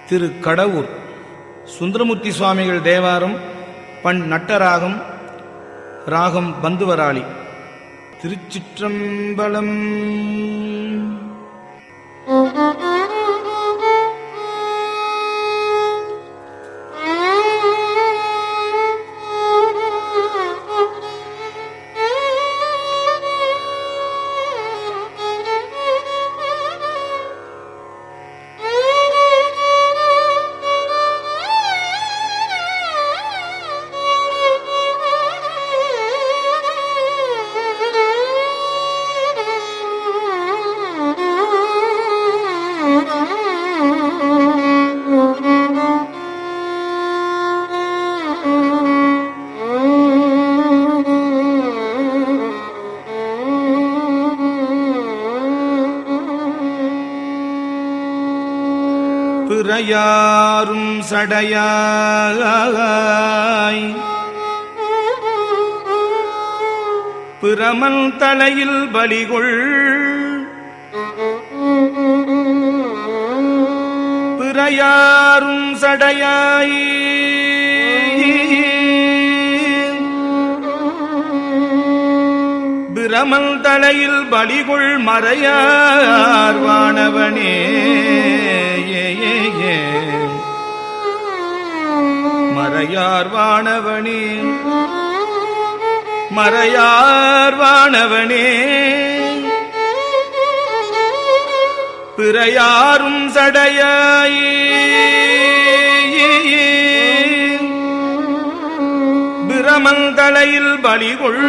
திரு கடவுர் சுந்தரமூர்த்தி சுவாமிகள் தேவாரம் பண் நட்டராகம் ராகம் பந்துவராளி திருச்சிற்றம்பலம் பிறையாரும் சடையாய் பிரமன் தலையில் பலிகொள் பிறையாரும் சடையாய் பிரமன் தலையில் பலிகொள் மறையார் வானவனே ஏ, ஏ, ஏ. மறையார் வானவனே மறையார் வானவனே பிறையாரும் சடையாய் பிரமந்தலையில் பலிகொள்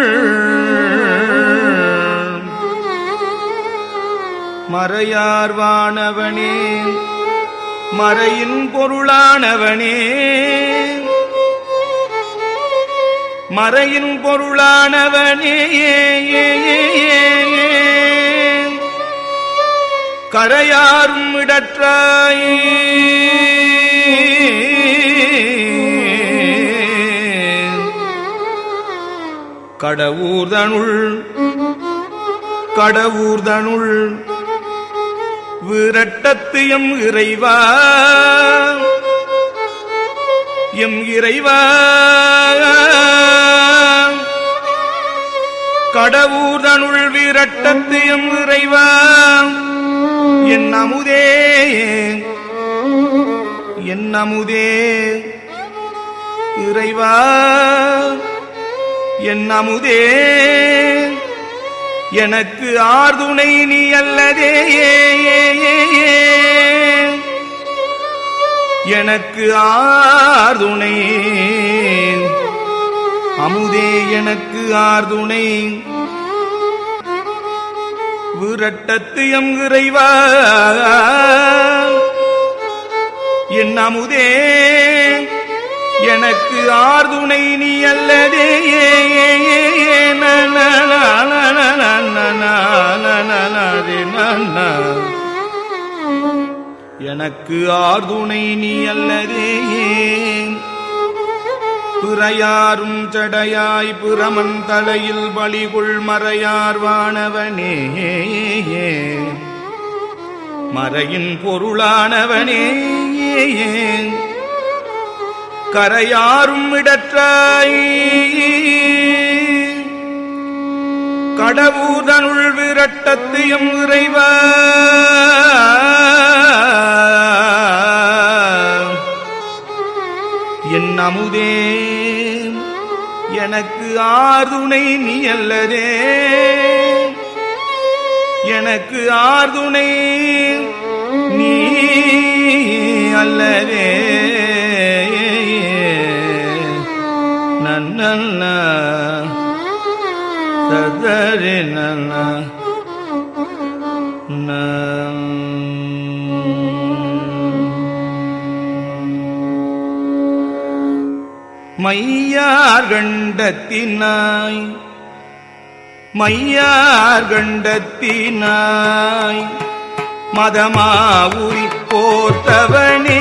மறையார் வானவனே மறையின் பொருளானவனே மறையின் பொருளானவனே கரையாரும் இடற்றாய் கடவுர்தனுள் கடவுர்தனுள் விரட்டத்து எம் இறைவா எம் இறைவா கடவுர்தனுள் விரட்டத்து எம் இறைவா என் அமுதே என் அமுதே இறைவா என் அமுதே எனக்கு ஆர்துணை நீ அல்லதே எனக்கு ஆர்துணை அமுதே எனக்கு ஆர்துணை விரட்டத்து எம் இறைவா என் அமுதே எனக்கு ஆர்துணை நீ அல்லதே எனக்கு ஆர்துணை நீ அல்லதே பிறையாரும் சடையாய் புறமன் தலையில் பலிகுள் மறையார் வானவனே மறையின் பொருளானவனே கரையாரும் இடற்றாய் கடவுதனுள் விரட்டத்தையும் இறைவா என் அமுதே எனக்கு ஆறுணை நீ அல்லதே எனக்கு ஆறுணை நீ அல்லதே நன்னல்ல சதரி நல்ல மையார் கண்டத்தினாய் மையார் கண்டத்தினாய் மதமாவுரி போர்த்தவனே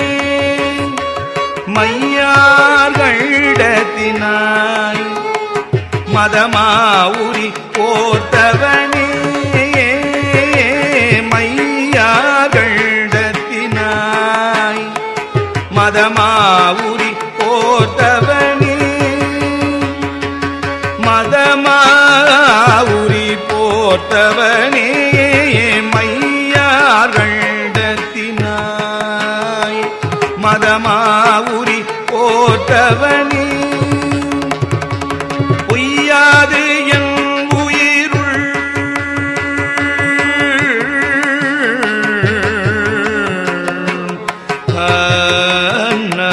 மையார்களிடத்தினாய் மதமாவுரி போர்த்தவனே மையார்களிடத்தினாய் மதமாவுரி போற்றவனே பொய்யாது என் உயிருள் ஆன,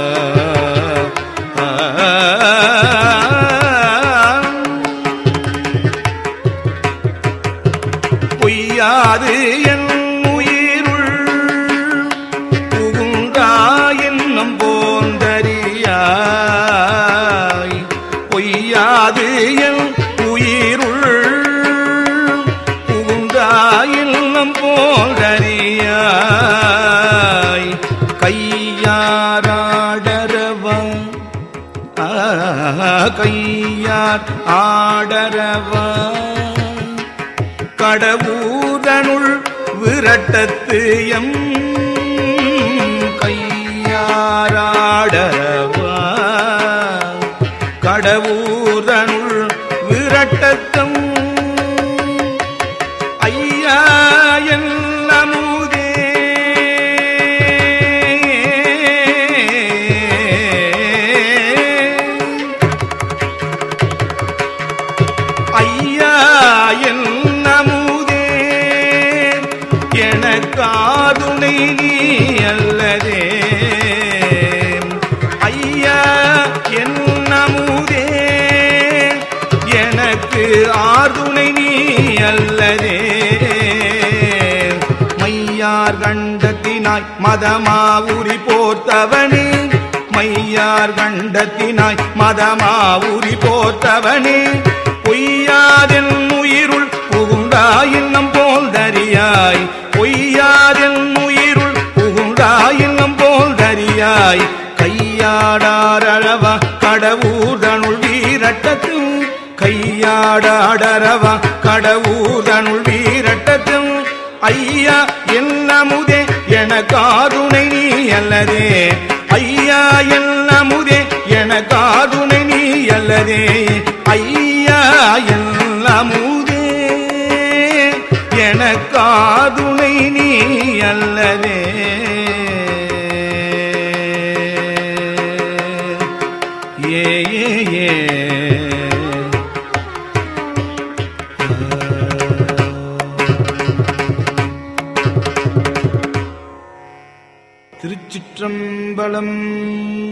ஆ. பொய்யாது என் உயிருள் புகுந்தாயின்னம் போந்தறியாய் பொய்யாது என் உயிருள் புகுந்தாயின்னம் போந்தறியாய் கையாராடரவா கையார் ஆடரவா கடவுதனுள் விரட்டத்து எம் கையாராடவா கடவுதனுள் விரட்டத்தம் ஐயா என் அமுதே ஐயா என் அமுதே எனக்காதுணை நீ அல்லதே ஐயா என் அமுதே எனக்கு ஆதுணை நீ அல்லதே மையார் கண்டத்தினாய் மதமாவுரி போர்த்தவனே மையார் கண்டத்தினாய் மதமாவுரி போர்த்தவனே பொய்யாதென் உயிருள் புகுந்தாயின்னம் போல் தரியாய் பொய்யாதென் உயிருள் புகுந்தாயின்னம் போல் தரியாய் கையாடாரளவா கடவுதனுள் வீரட்டத்தும் கையாடாடரவா கடவுதனுள் வீரட்டத்தும் ஐயா என் அமுதே என காதுணை நீ அல்லதே ஐயா என் அமுதே என காதுணை நீ அல்லதே ஐயா என் அமுதே என காதுணை நீ அல்லதே ஏ ஏ ஏ திருச்சிற்றம்பலம்